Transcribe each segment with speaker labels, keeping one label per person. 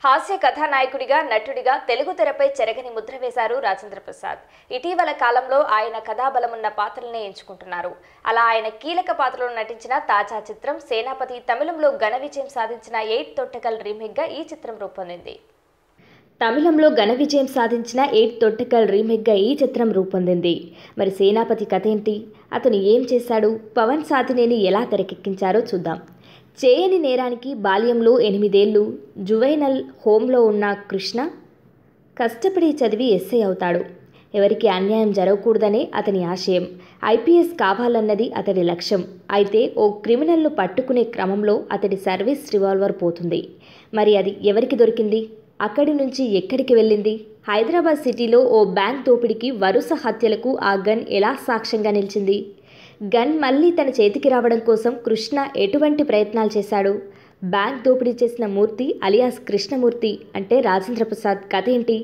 Speaker 1: హాస్య కథానాయకుడిగా నటుడిగా తెలుగు తెరపై చెరగని ముద్ర వేశారు రాజేంద్ర ప్రసాద్ ఇటీవల కాలంలో ఆయన కథాబలమున్న పాత్రలనే ఎంచుకుంటున్నారు అలా ఆయన కీలక పాత్రలో నటించిన తాజా చిత్రం సేనాపతి తమిళంలో ఘన విజయం సాధించిన ఎయిట్ తొట్టకల్ రీమేక్గా ఈ చిత్రం రూపొందింది తమిళంలో ఘన విజయం సాధించిన ఎయిట్ తొట్టకల్ రీమేక్గా ఈ చిత్రం రూపొందింది మరి సేనాపతి కథ ఏంటి అతను ఏం చేశాడు పవన్ సాధినేని ఎలా తెరకెక్కించారో చూద్దాం చేయని నేరానికి బాల్యంలో ఎనిమిదేళ్లు జువైనల్ హోంలో ఉన్న కృష్ణ కష్టపడి చదివి ఎస్ఐ అవుతాడు ఎవరికి అన్యాయం జరగకూడదనే అతని ఆశయం ఐపీఎస్ కావాలన్నది అతడి లక్ష్యం అయితే ఓ క్రిమినల్ను పట్టుకునే క్రమంలో అతడి సర్వీస్ రివాల్వర్ పోతుంది మరి అది ఎవరికి దొరికింది అక్కడి నుంచి ఎక్కడికి వెళ్ళింది హైదరాబాద్ సిటీలో ఓ బ్యాంక్ దోపిడీకి వరుస హత్యలకు ఆ గన్ ఎలా సాక్ష్యంగా నిలిచింది గన్ మళ్ళీ తన చేతికి రావడం కోసం కృష్ణ ఎటువంటి ప్రయత్నాలు చేశాడు బ్యాంక్ దోపిడీ చేసిన మూర్తి అలియాస్ కృష్ణమూర్తి అంటే రాజేంద్ర ప్రసాద్ కథ ఏంటి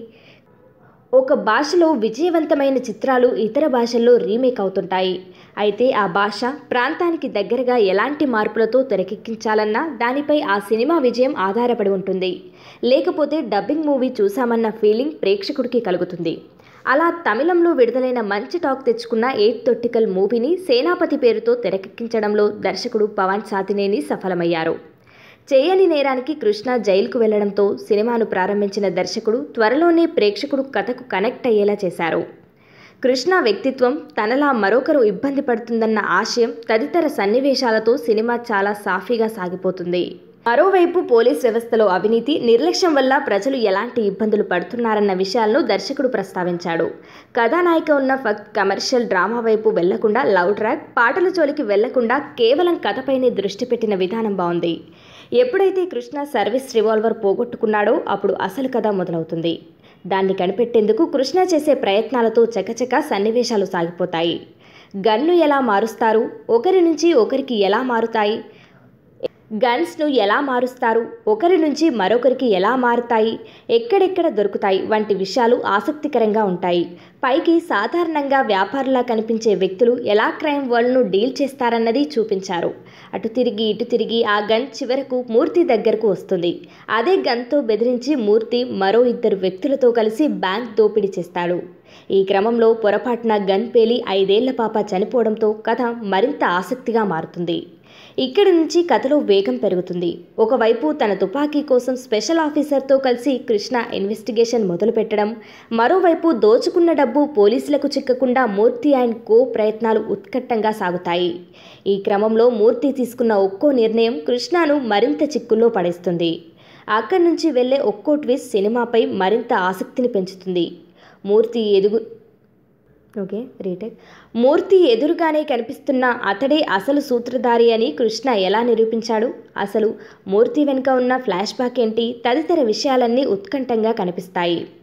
Speaker 1: ఒక భాషలో విజయవంతమైన చిత్రాలు ఇతర భాషల్లో రీమేక్ అవుతుంటాయి అయితే ఆ భాష ప్రాంతానికి దగ్గరగా ఎలాంటి మార్పులతో తెరకెక్కించాలన్నా దానిపై ఆ సినిమా విజయం ఆధారపడి ఉంటుంది లేకపోతే డబ్బింగ్ మూవీ చూసామన్న ఫీలింగ్ ప్రేక్షకుడికి కలుగుతుంది అలా తమిళంలో విడుదలైన మంచి టాక్ తెచ్చుకున్న ఎయిట్ తొట్టికల్ మూవీని సేనాపతి పేరుతో తెరకెక్కించడంలో దర్శకుడు పవన్ సాతినేని సఫలమయ్యారు చేయని నేరానికి కృష్ణ జైలుకు వెళ్లడంతో సినిమాను ప్రారంభించిన దర్శకుడు త్వరలోనే ప్రేక్షకుడు కథకు కనెక్ట్ అయ్యేలా చేశారు కృష్ణ వ్యక్తిత్వం తనలా మరొకరు ఇబ్బంది పడుతుందన్న ఆశయం తదితర సన్నివేశాలతో సినిమా చాలా సాఫీగా సాగిపోతుంది మరోవైపు పోలీస్ వ్యవస్థలో అవినీతి నిర్లక్ష్యం వల్ల ప్రజలు ఎలాంటి ఇబ్బందులు పడుతున్నారన్న విషయాలను దర్శకుడు ప్రస్తావించాడు కథానాయిక ఉన్న ఫక్త్ కమర్షియల్ డ్రామా వైపు వెళ్లకుండా లవ్ ట్రాక్ పాటల జోలికి వెళ్లకుండా కేవలం కథపైనే దృష్టి పెట్టిన విధానం బాగుంది ఎప్పుడైతే కృష్ణ సర్వీస్ రివాల్వర్ పోగొట్టుకున్నాడో అప్పుడు అసలు కథ మొదలవుతుంది దాన్ని కనిపెట్టేందుకు కృష్ణ చేసే ప్రయత్నాలతో చకచక సన్నివేశాలు సాగిపోతాయి గన్ను ఎలా మారుస్తారు ఒకరి నుంచి ఒకరికి ఎలా మారుతాయి గన్స్ను ఎలా మారుస్తారు ఒకరి నుంచి మరొకరికి ఎలా మారుతాయి ఎక్కడెక్కడ దొరుకుతాయి వంటి విషయాలు ఆసక్తికరంగా ఉంటాయి పైకి సాధారణంగా వ్యాపారులా కనిపించే వ్యక్తులు ఎలా క్రైమ్ వరల్డ్ను డీల్ చేస్తారన్నది చూపించారు అటు తిరిగి ఇటు తిరిగి ఆ గన్ చివరకు మూర్తి దగ్గరకు వస్తుంది అదే గన్తో బెదిరించి మూర్తి మరో ఇద్దరు వ్యక్తులతో కలిసి బ్యాంక్ దోపిడీ చేస్తాడు ఈ క్రమంలో పొరపాటున గన్ పేలి ఐదేళ్ల పాప చనిపోవడంతో కథ మరింత ఆసక్తిగా మారుతుంది ఇక్కడి నుంచి కథలో వేగం పెరుగుతుంది ఒకవైపు తన తుపాకీ కోసం స్పెషల్ ఆఫీసర్తో కలిసి కృష్ణ ఇన్వెస్టిగేషన్ మొదలుపెట్టడం మరోవైపు దోచుకున్న డబ్బు పోలీసులకు చిక్కకుండా మూర్తి అండ్ కో ప్రయత్నాలు ఉత్కట్టంగా సాగుతాయి ఈ క్రమంలో మూర్తి తీసుకున్న ఒక్కో నిర్ణయం కృష్ణను మరింత చిక్కుల్లో పడేస్తుంది అక్కడి నుంచి వెళ్లే ఒక్కో ట్విస్ట్ సినిమాపై మరింత ఆసక్తిని పెంచుతుంది మూర్తి ఎదుగు ఓకే రీటేక్ మూర్తి ఎదురుగానే కనిపిస్తున్న అతడే అసలు సూత్రధారి అని కృష్ణ ఎలా నిరూపించాడు అసలు మూర్తి వెనుక ఉన్న ఫ్లాష్ బ్యాక్ ఏంటి తదితర విషయాలన్నీ ఉత్కంఠంగా కనిపిస్తాయి